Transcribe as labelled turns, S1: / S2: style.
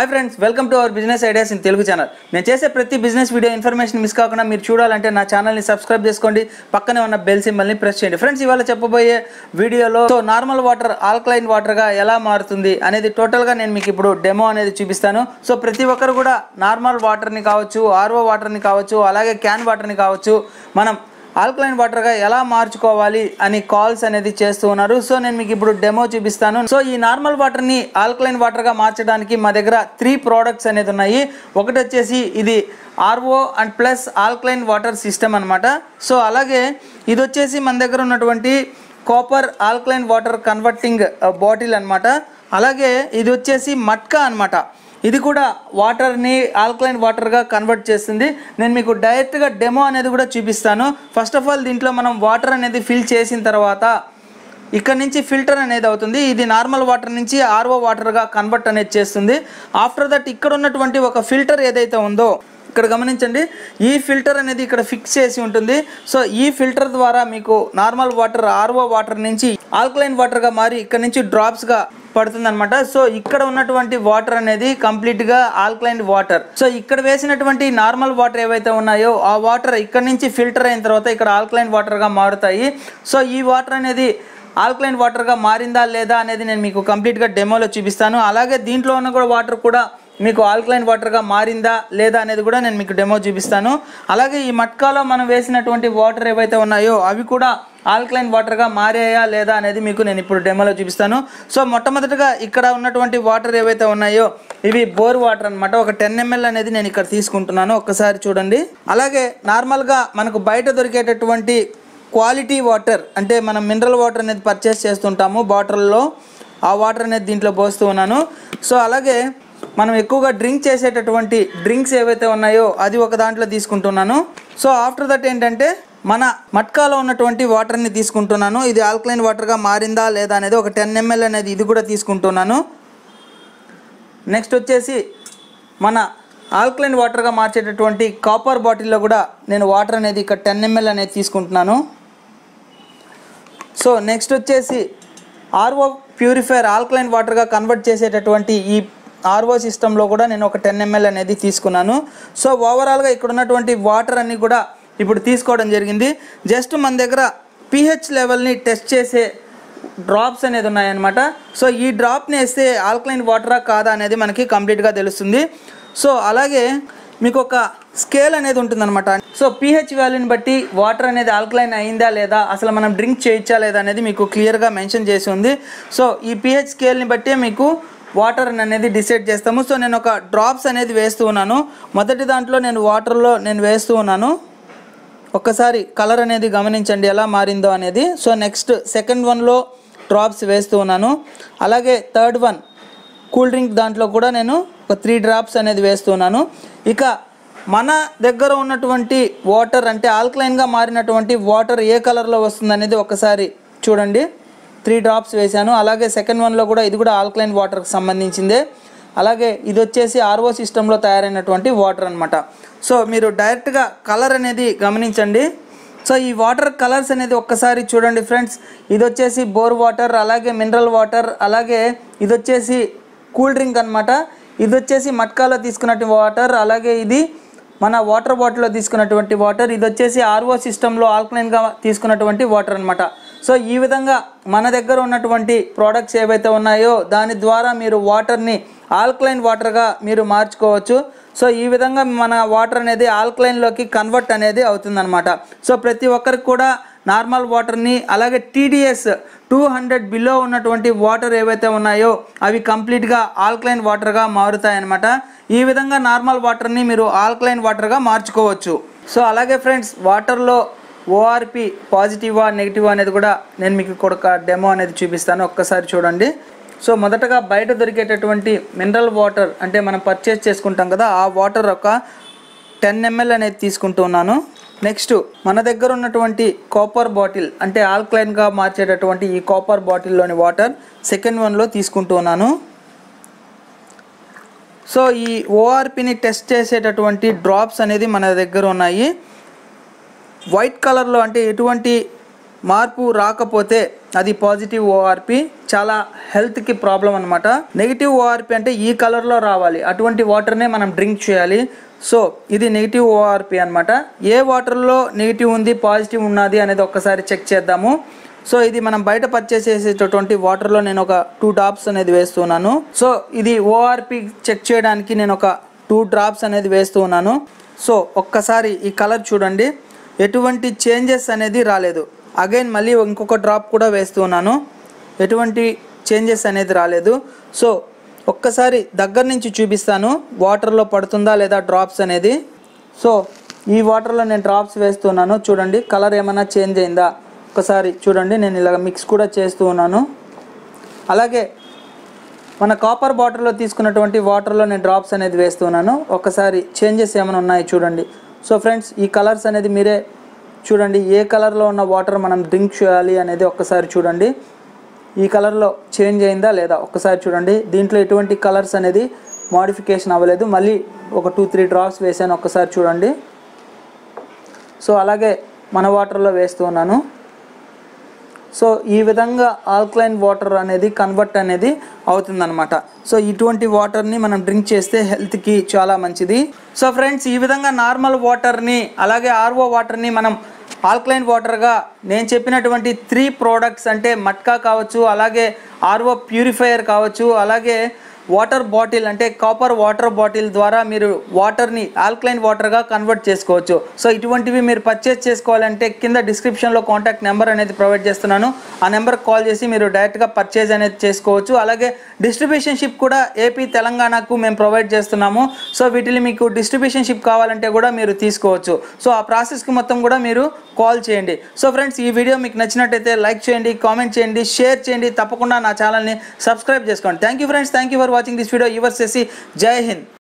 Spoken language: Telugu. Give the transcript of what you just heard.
S1: hi friends welcome to our business ideas in Telugu channel నేను చేసే ప్రతి బిజినెస్ వీడియో ఇన్ఫర్మేషన్ మిస్ కాకుండా మీరు చూడాలంటే నా ఛానల్ని సబ్స్క్రైబ్ చేసుకోండి పక్కనే ఉన్న బెల్ సింబల్ని ప్రెస్ చేయండి ఫ్రెండ్స్ ఇవాళ చెప్పబోయే వీడియోలో సో నార్మల్ వాటర్ ఆల్కలైన్ వాటర్గా ఎలా మారుతుంది అనేది టోటల్గా నేను మీకు ఇప్పుడు డెమో అనేది చూపిస్తాను సో ప్రతి ఒక్కరు కూడా నార్మల్ వాటర్ని కావచ్చు ఆర్ఓ వాటర్ని కావచ్చు అలాగే క్యాన్ వాటర్ని కావచ్చు మనం ఆల్కలైన్ వాటర్గా ఎలా మార్చుకోవాలి అని కాల్స్ అనేది చేస్తూ ఉన్నారు సో నేను మీకు ఇప్పుడు డెమో చూపిస్తాను సో ఈ నార్మల్ వాటర్ని ఆల్కలైన్ వాటర్గా మార్చడానికి మా దగ్గర త్రీ ప్రోడక్ట్స్ అనేది ఉన్నాయి ఒకటి వచ్చేసి ఇది RO and plus alkaline water system అనమాట సో అలాగే ఇది వచ్చేసి మన దగ్గర ఉన్నటువంటి copper alkaline water converting bottle అన్నమాట అలాగే ఇది వచ్చేసి మట్కా అన్నమాట ఇది కూడా వాటర్ని ఆల్కలైన్ వాటర్గా కన్వర్ట్ చేస్తుంది నేను మీకు డైరెక్ట్గా డెమో అనేది కూడా చూపిస్తాను ఫస్ట్ ఆఫ్ ఆల్ దీంట్లో మనం వాటర్ అనేది ఫిల్ చేసిన తర్వాత ఇక్కడ నుంచి ఫిల్టర్ అనేది అవుతుంది ఇది నార్మల్ వాటర్ నుంచి ఆర్ఓ వాటర్గా కన్వర్ట్ అనేది చేస్తుంది ఆఫ్టర్ దట్ ఇక్కడ ఉన్నటువంటి ఒక ఫిల్టర్ ఏదైతే ఉందో ఇక్కడ గమనించండి ఈ ఫిల్టర్ అనేది ఇక్కడ ఫిక్స్ చేసి ఉంటుంది సో ఈ ఫిల్టర్ ద్వారా మీకు నార్మల్ వాటర్ ఆర్ఓ వాటర్ నుంచి ఆల్కలైన్ వాటర్గా మారి ఇక్కడ నుంచి డ్రాప్స్గా పడుతుంది అనమాట సో ఇక్కడ ఉన్నటువంటి వాటర్ అనేది కంప్లీట్గా ఆల్కలైన్ వాటర్ సో ఇక్కడ వేసినటువంటి నార్మల్ వాటర్ ఏవైతే ఉన్నాయో ఆ వాటర్ ఇక్కడ నుంచి ఫిల్టర్ అయిన తర్వాత ఇక్కడ ఆల్కలైన్ వాటర్గా మారుతాయి సో ఈ వాటర్ అనేది ఆల్కలైన్ వాటర్గా మారిందా లేదా అనేది నేను మీకు కంప్లీట్గా డెమోలో చూపిస్తాను అలాగే దీంట్లో ఉన్న కూడా వాటర్ కూడా మీకు ఆల్కలైన్ వాటర్గా మారిందా లేదా అనేది కూడా నేను మీకు డెమో చూపిస్తాను అలాగే ఈ మట్కాలో మనం వేసినటువంటి వాటర్ ఏవైతే ఉన్నాయో అవి కూడా ఆల్కలైన్ వాటర్గా మారాయా లేదా అనేది మీకు నేను ఇప్పుడు డెమోలో చూపిస్తాను సో మొట్టమొదటిగా ఇక్కడ ఉన్నటువంటి వాటర్ ఏవైతే ఉన్నాయో ఇవి బోర్ వాటర్ అనమాట ఒక టెన్ ఎంఎల్ అనేది నేను ఇక్కడ తీసుకుంటున్నాను ఒక్కసారి చూడండి అలాగే నార్మల్గా మనకు బయట దొరికేటటువంటి క్వాలిటీ వాటర్ అంటే మనం మినరల్ వాటర్ అనేది పర్చేస్ చేస్తుంటాము బాటిల్లో ఆ వాటర్ అనేది దీంట్లో పోస్తూ ఉన్నాను సో అలాగే మనం ఎక్కువగా డ్రింక్ చేసేటటువంటి డ్రింక్స్ ఏవైతే ఉన్నాయో అది ఒక దాంట్లో తీసుకుంటున్నాను సో ఆఫ్టర్ దట్ ఏంటంటే మన మట్కాలో ఉన్నటువంటి వాటర్ని తీసుకుంటున్నాను ఇది ఆల్కలైన్ వాటర్గా మారిందా లేదా అనేది ఒక టెన్ ఎంఎల్ అనేది ఇది కూడా తీసుకుంటున్నాను నెక్స్ట్ వచ్చేసి మన ఆల్కలైన్ వాటర్గా మార్చేటటువంటి కాపర్ బాటిల్లో కూడా నేను వాటర్ అనేది ఇక్కడ టెన్ ఎంఎల్ అనేది తీసుకుంటున్నాను సో నెక్స్ట్ వచ్చేసి ఆర్ఓ ప్యూరిఫైర్ ఆల్కలైన్ వాటర్గా కన్వర్ట్ చేసేటటువంటి ఈ ఆర్ఓ సిస్టంలో కూడా నేను ఒక టెన్ ఎంఎల్ అనేది తీసుకున్నాను సో ఓవరాల్గా ఇక్కడ ఉన్నటువంటి వాటర్ అన్ని కూడా ఇప్పుడు తీసుకోవడం జరిగింది జస్ట్ మన దగ్గర పిహెచ్ లెవెల్ని టెస్ట్ చేసే డ్రాప్స్ అనేది ఉన్నాయన్నమాట సో ఈ డ్రాప్ని వేస్తే ఆల్కలైన్ వాటరా కాదా అనేది మనకి కంప్లీట్గా తెలుస్తుంది సో అలాగే మీకు ఒక స్కేల్ అనేది ఉంటుందన్నమాట సో పిహెచ్ వాల్యూని బట్టి వాటర్ అనేది ఆల్కలైన్ అయిందా లేదా అసలు మనం డ్రింక్ చేయొచ్చా లేదా అనేది మీకు క్లియర్గా మెన్షన్ చేసి ఉంది సో ఈ పిహెచ్ స్కేల్ని బట్టే మీకు వాటర్ అనేది డిసైడ్ చేస్తాము సో నేను ఒక డ్రాప్స్ అనేది వేస్తూ ఉన్నాను మొదటి దాంట్లో నేను వాటర్లో నేను వేస్తూ ఉన్నాను ఒక్కసారి కలర్ అనేది గమనించండి ఎలా మారిందో అనేది సో నెక్స్ట్ సెకండ్ వన్లో డ్రాప్స్ వేస్తూ ఉన్నాను అలాగే థర్డ్ వన్ కూల్ డ్రింక్ దాంట్లో కూడా నేను ఒక త్రీ డ్రాప్స్ అనేది వేస్తున్నాను ఇక మన దగ్గర ఉన్నటువంటి వాటర్ అంటే ఆల్కలైన్గా మారినటువంటి వాటర్ ఏ కలర్లో వస్తుంది అనేది ఒకసారి చూడండి త్రీ డ్రాప్స్ వేశాను అలాగే సెకండ్ వన్లో కూడా ఇది కూడా ఆల్కలైన్ వాటర్కి సంబంధించిందే అలాగే ఇది వచ్చేసి ఆర్ఓ సిస్టంలో తయారైనటువంటి వాటర్ అనమాట సో మీరు డైరెక్ట్గా కలర్ అనేది గమనించండి సో ఈ వాటర్ కలర్స్ అనేది ఒక్కసారి చూడండి ఫ్రెండ్స్ ఇది వచ్చేసి బోర్ వాటర్ అలాగే మినరల్ వాటర్ అలాగే ఇది వచ్చేసి కూల్ డ్రింక్ అనమాట ఇది వచ్చేసి మట్కాలో తీసుకున్నటువంటి వాటర్ అలాగే ఇది మన వాటర్ బాటిల్లో తీసుకున్నటువంటి వాటర్ ఇది వచ్చేసి ఆర్ఓ సిస్టంలో ఆల్కలైన్గా తీసుకున్నటువంటి వాటర్ అనమాట సో ఈ విధంగా మన దగ్గర ఉన్నటువంటి ప్రోడక్ట్స్ ఏవైతే ఉన్నాయో దాని ద్వారా మీరు వాటర్ని ఆల్కలైన్ వాటర్గా మీరు మార్చుకోవచ్చు సో ఈ విధంగా మన వాటర్ అనేది ఆల్కలైన్లోకి కన్వర్ట్ అనేది అవుతుందన్నమాట సో ప్రతి ఒక్కరికి కూడా నార్మల్ వాటర్ని అలాగే టీడీఎస్ టూ హండ్రెడ్ బిలో ఉన్నటువంటి వాటర్ ఏవైతే ఉన్నాయో అవి కంప్లీట్గా ఆల్కలైన్ వాటర్గా మారుతాయన్నమాట ఈ విధంగా నార్మల్ వాటర్ని మీరు ఆల్కలైన్ వాటర్గా మార్చుకోవచ్చు సో అలాగే ఫ్రెండ్స్ వాటర్లో ఓఆర్పి పాజిటివా నెగిటివ్ అనేది కూడా నేను మీకు ఇక్కడ ఒక డెమో అనేది చూపిస్తాను ఒక్కసారి చూడండి సో మొదటగా బయట దొరికేటటువంటి మినరల్ వాటర్ అంటే మనం పర్చేస్ చేసుకుంటాం కదా ఆ వాటర్ ఒక టెన్ ఎంఎల్ అనేది తీసుకుంటున్నాను నెక్స్ట్ మన దగ్గర ఉన్నటువంటి కాపర్ బాటిల్ అంటే ఆల్కలైన్గా మార్చేటటువంటి ఈ కాపర్ బాటిల్లోని వాటర్ సెకండ్ వన్లో తీసుకుంటూ ఉన్నాను సో ఈ ఓఆర్పిని టెస్ట్ చేసేటటువంటి డ్రాప్స్ అనేది మన దగ్గర ఉన్నాయి వైట్ కలర్లో అంటే ఎటువంటి మార్పు రాకపోతే అది పాజిటివ్ ఓఆర్పి చాలా హెల్త్కి ప్రాబ్లం అనమాట నెగిటివ్ ఓఆర్పి అంటే ఈ కలర్లో రావాలి అటువంటి వాటర్నే మనం డ్రింక్ చేయాలి సో ఇది నెగిటివ్ ఓఆర్పి అనమాట ఏ వాటర్లో నెగిటివ్ ఉంది పాజిటివ్ ఉన్నది అనేది ఒక్కసారి చెక్ చేద్దాము సో ఇది మనం బయట పర్చేస్ చేసేటటువంటి వాటర్లో నేను ఒక టూ డ్రాప్స్ అనేది వేస్తున్నాను సో ఇది ఓఆర్పి చెక్ చేయడానికి నేను ఒక టూ డ్రాప్స్ అనేది వేస్తూ ఉన్నాను సో ఒక్కసారి ఈ కలర్ చూడండి ఎటువంటి చేంజెస్ అనేది రాలేదు అగైన్ మళ్ళీ ఇంకొక డ్రాప్ కూడా వేస్తూ ఉన్నాను ఎటువంటి చేంజెస్ అనేది రాలేదు సో ఒక్కసారి దగ్గర నుంచి చూపిస్తాను వాటర్లో పడుతుందా లేదా డ్రాప్స్ అనేది సో ఈ వాటర్లో నేను డ్రాప్స్ వేస్తున్నాను చూడండి కలర్ ఏమైనా చేంజ్ అయిందా ఒకసారి చూడండి నేను ఇలాగ మిక్స్ కూడా చేస్తూ ఉన్నాను అలాగే మన కాపర్ బాటిల్లో తీసుకున్నటువంటి వాటర్లో నేను డ్రాప్స్ అనేది వేస్తున్నాను ఒకసారి చేంజెస్ ఏమైనా ఉన్నాయి చూడండి సో ఫ్రెండ్స్ ఈ కలర్స్ అనేది మీరే చూడండి ఏ కలర్లో ఉన్న వాటర్ మనం డ్రింక్ చేయాలి అనేది ఒక్కసారి చూడండి ఈ కలర్లో చేంజ్ అయిందా లేదా ఒక్కసారి చూడండి దీంట్లో ఎటువంటి కలర్స్ అనేది మోడిఫికేషన్ అవ్వలేదు మళ్ళీ ఒక టూ త్రీ డ్రాప్స్ వేసాను ఒక్కసారి చూడండి సో అలాగే మన వాటర్లో వేస్తూ ఉన్నాను సో ఈ విధంగా ఆల్కలైన్ వాటర్ అనేది కన్వర్ట్ అనేది అవుతుందన్నమాట సో ఇటువంటి వాటర్ని మనం డ్రింక్ చేస్తే హెల్త్కి చాలా మంచిది సో ఫ్రెండ్స్ ఈ విధంగా నార్మల్ వాటర్ని అలాగే ఆర్ఓ వాటర్ని మనం ఆల్కలైన్ వాటర్గా నేను చెప్పినటువంటి త్రీ ప్రోడక్ట్స్ అంటే మట్కా కావచ్చు అలాగే ఆర్ఓ ప్యూరిఫైయర్ కావచ్చు అలాగే వాటర్ బాటిల్ అంటే కాపర్ వాటర్ బాటిల్ ద్వారా మీరు వాటర్ని ఆల్కలైన్ వాటర్గా కన్వర్ట్ చేసుకోవచ్చు సో ఇటువంటివి మీరు పర్చేస్ చేసుకోవాలంటే కింద డిస్క్రిప్షన్లో కాంటాక్ట్ నెంబర్ అనేది ప్రొవైడ్ చేస్తున్నాను ఆ నెంబర్కి కాల్ చేసి మీరు డైరెక్ట్గా పర్చేజ్ అనేది చేసుకోవచ్చు అలాగే డిస్ట్రిబ్యూషన్ షిప్ కూడా ఏపీ తెలంగాణకు మేము ప్రొవైడ్ చేస్తున్నాము సో వీటిని మీకు డిస్ట్రిబ్యూషన్ షిప్ కావాలంటే కూడా మీరు తీసుకోవచ్చు సో ఆ ప్రాసెస్కి మొత్తం కూడా మీరు కాల్ చేయండి సో ఫ్రెండ్స్ ఈ వీడియో మీకు నచ్చినట్టయితే లైక్ చేయండి కామెంట్ చేయండి షేర్ చేయండి తప్పకుండా నా ఛానల్ని సబ్స్క్రైబ్ చేసుకోండి thank you friends thank you for watching this video your చేసి జై హింద్